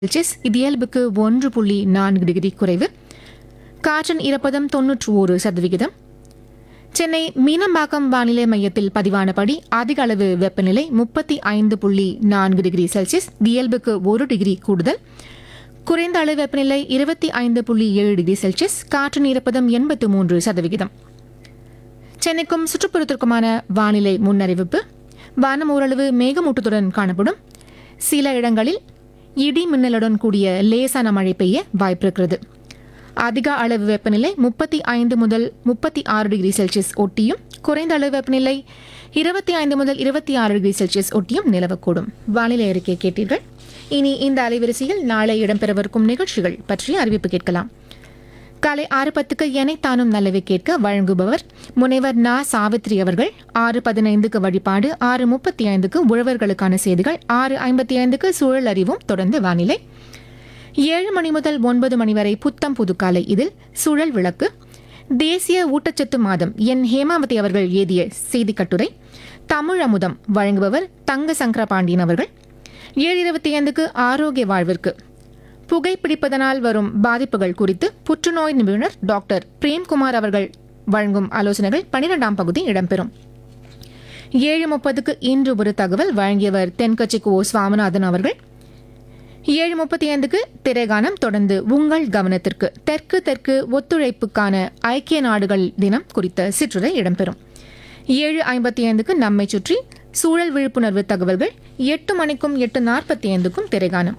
Celsius இது இயல்புக்கு ஒன்று புள்ளி நான்கு டிகிரி குறைவு காற்றின் ஈரப்பதம் தொன்னூற்று ஒரு சதவிகிதம் சென்னை மீனம்பாக்கம் வானிலை மையத்தில் பதிவானபடி அதிக அளவு வெப்பநிலை முப்பத்தி ஐந்து புள்ளி நான்கு டிகிரி செல்சியஸ் இது இயல்புக்கு ஒரு டிகிரி கூடுதல் குறைந்த அளவு வெப்பநிலை இருபத்தி ஐந்து புள்ளி ஏழு டிகிரி செல்சியஸ் காற்றின் ஈரப்பதம் எண்பத்து மூன்று சதவிகிதம் சென்னைக்கும் சுற்றுப்புறத்திற்குமான வானிலை முன்னறிவிப்பு வானம் ஓரளவு மேகமூட்டத்துடன் காணப்படும் சில இடங்களில் இடி மின்னலுடன் கூடிய லேசான மழை பெய்ய வாய்ப்பிருக்கிறது அதிக அளவு வெப்பநிலை முப்பத்தி ஐந்து முதல் முப்பத்தி ஆறு டிகிரி செல்சியஸ் ஒட்டியும் குறைந்த அளவு வெப்பநிலை இருபத்தி ஐந்து முதல் இருபத்தி ஆறு டிகிரி செல்சியஸ் ஒட்டியும் நிலவக்கூடும் வானிலை அறிக்கை கேட்டீர்கள் இனி இந்த அலைவரிசையில் நாளை இடம்பெறவிருக்கும் நிகழ்ச்சிகள் பற்றிய அறிவிப்பு கேட்கலாம் காலை ஆறு பத்துக்கு எனை தானும் நல்லவை கேட்க வழங்குபவர் முனைவர் நா சாவித்ரி அவர்கள் ஆறு பதினைந்துக்கு வழிபாடு ஆறு முப்பத்தி ஐந்துக்கு உழவர்களுக்கான செய்திகள் ஆறு ஐம்பத்தி ஐந்துக்கு சூழல் அறிவும் தொடர்ந்து வானிலை ஏழு மணி முதல் ஒன்பது மணி வரை புத்தம் புது காலை இதில் சுழல் விளக்கு தேசிய ஊட்டச்சத்து மாதம் என் ஹேமாவதி அவர்கள் எழுதிய செய்தி கட்டுரை தமிழ் அமுதம் வழங்குபவர் தங்க சங்கர பாண்டியன் அவர்கள் ஏழு இருபத்தி ஐந்துக்கு ஆரோக்கிய வாழ்விற்கு புகைப்பிடிப்பதனால் வரும் பாதிப்புகள் குறித்து புற்றுநோய் நிபுணர் டாக்டர் பிரேம்குமார் அவர்கள் வழங்கும் ஆலோசனைகள் பனிரெண்டாம் பகுதி இடம்பெறும் ஏழு முப்பதுக்கு இன்று ஒரு தகவல் வழங்கியவர் தென்கட்சி கோ சுவாமிநாதன் அவர்கள் ஏழு முப்பத்தி ஐந்துக்கு திரைகானம் தொடர்ந்து உங்கள் கவனத்திற்கு தெற்கு தெற்கு ஒத்துழைப்புக்கான ஐக்கிய நாடுகள் தினம் குறித்த சிற்றுரை இடம்பெறும் ஏழு ஐம்பத்தி ஐந்துக்கு நம்மை சுற்றி சூழல் விழிப்புணர்வு தகவல்கள் எட்டு மணிக்கும் எட்டு நாற்பத்தி ஐந்துக்கும் திரைகானம்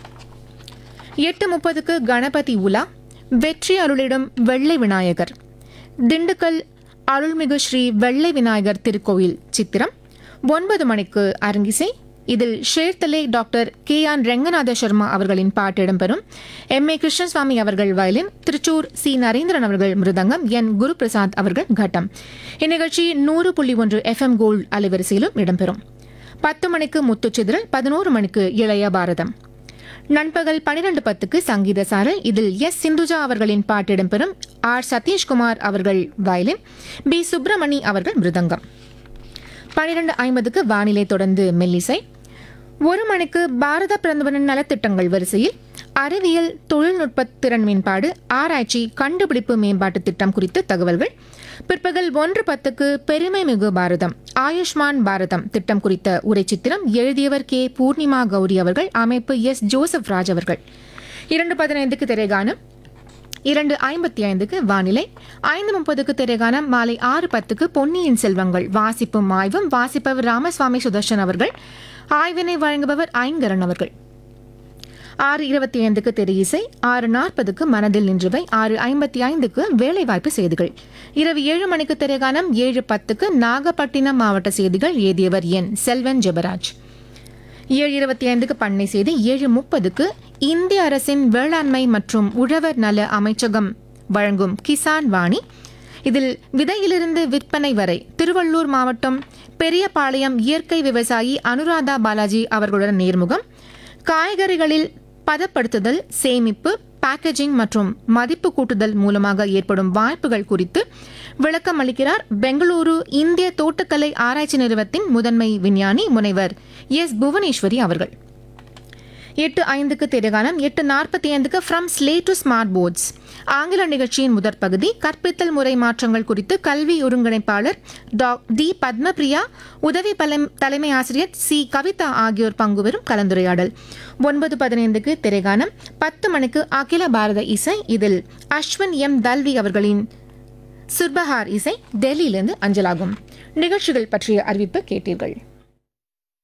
எட்டு முப்பதுக்கு கணபதி உலா வெற்றி அருளிடம் வெள்ளை விநாயகர் திண்டுக்கல் அருள்மிகு ஸ்ரீ வெள்ளை விநாயகர் திருக்கோயில் சித்திரம் ஒன்பது மணிக்கு அரங்கிசை இதில் ஷேர்தலே டாக்டர் கே ஆன் ரெங்கநாத சர்மா அவர்களின் பாட்டு இடம்பெறும் எம் ஏ கிருஷ்ணசுவாமி அவர்கள் வயலின் திருச்சூர் சி நரேந்திரன் அவர்கள் மிருதங்கம் என் குரு பிரசாத் அவர்கள் கட்டம் இந்நிகழ்ச்சி நூறு புள்ளி ஒன்று எஃப்எம் கோல்ட் அலைவரிசையிலும் இடம்பெறும் பத்து மணிக்கு முத்துச்சிதறல் பதினோரு மணிக்கு இளைய பாரதம் நண்பகல் பனிரெண்டு பத்துக்கு சங்கீத சாரல் இதில் எஸ் சிந்துஜா அவர்களின் பாட்டு இடம்பெறும் ஆர் சதீஷ்குமார் அவர்கள் வயலின் பி சுப்பிரமணி அவர்கள் மிருதங்கம் பனிரெண்டு ஐம்பதுக்கு வானிலை தொடர்ந்து மெல்லிசை ஒரு மணிக்கு பாரத பிரதமரின் நலத்திட்டங்கள் வரிசையில் அறிவியல் தொழில்நுட்ப திறன் மேம்பாடு ஆராய்ச்சி கண்டுபிடிப்பு மேம்பாட்டு திட்டம் குறித்த தகவல்கள் பிற்பகல் ஒன்று பத்துக்கு பெருமை மிகு பாரதம் ஆயுஷ்மான் பாரதம் திட்டம் குறித்த உரைச்சித்திரம் எழுதியவர் கே பூர்ணிமா கௌரி அவர்கள் அமைப்பு எஸ் ஜோசப் ராஜ் அவர்கள் இரண்டு பதினைந்துக்கு திரைகானம் இரண்டு ஐம்பத்தி ஐந்துக்கு வானிலை ஐந்து முப்பதுக்கு திரைகானம் மாலை ஆறு பத்துக்கு பொன்னியின் செல்வங்கள் வாசிப்பும் ஆய்வும் வாசிப்பவர் ராமசுவாமி சுதர்ஷன் அவர்கள் ஆய்வினை வழங்குபவர் ஐங்கரன் அவர்கள் ஆறு இருபத்தி ஐந்துக்கு திரு இசை ஆறு நாற்பதுக்கு மனதில் நின்றவை ஆறு ஐம்பத்தி ஐந்துக்கு வேலைவாய்ப்பு செய்திகள் இரவு ஏழு மணிக்கு திரைகானம் ஏழு பத்துக்கு நாகப்பட்டினம் மாவட்ட செய்திகள் ஏதியவர் என் செல்வன் ஜெபராஜ் ஏழு இருபத்தி ஐந்துக்கு பண்ணை செய்தி ஏழு முப்பதுக்கு இந்திய அரசின் வேளாண்மை மற்றும் உழவர் நல அமைச்சகம் வழங்கும் கிசான் வாணி இதில் விதையிலிருந்து விற்பனை வரை திருவள்ளூர் மாவட்டம் பெரியபாளையம் இயற்கை விவசாயி அனுராதா பாலாஜி அவர்களுடன் நேர்முகம் காய்கறிகளில் பதப்படுத்துதல் சேமிப்பு பேக்கேஜிங் மற்றும் மதிப்பு கூட்டுதல் மூலமாக ஏற்படும் வாய்ப்புகள் குறித்து விளக்கம் அளிக்கிறார் பெங்களூரு இந்திய தோட்டக்கலை ஆராய்ச்சி நிறுவனத்தின் முதன்மை விஞ்ஞானி முனைவர் எஸ் புவனேஸ்வரி அவர்கள் எட்டு ஐந்துக்கு திரைகாலம் எட்டு நாற்பத்தி ஐந்துக்கு from slate to smart boards ஆங்கில நிகழ்ச்சியின் முதற் பகுதி கற்பித்தல் முறை மாற்றங்கள் குறித்து கல்வி ஒருங்கிணைப்பாளர் டா- டி பத்மபிரியா உதவி பலம்- தலைமை ஆசிரியர் சி கவிதா ஆகியோர் பங்குபெறும் கலந்துரையாடல் ஒன்பது பதினைந்துக்கு திரைகானம் பத்து மணிக்கு அகில பாரத இசை இதில் அஸ்வின் எம் தல்வி அவர்களின் சுர்பஹார் இசை டெல்லியிலிருந்து அஞ்சலாகும் நிகழ்ச்சிகள் பற்றிய அறிவிப்பு கேட்டீர்கள்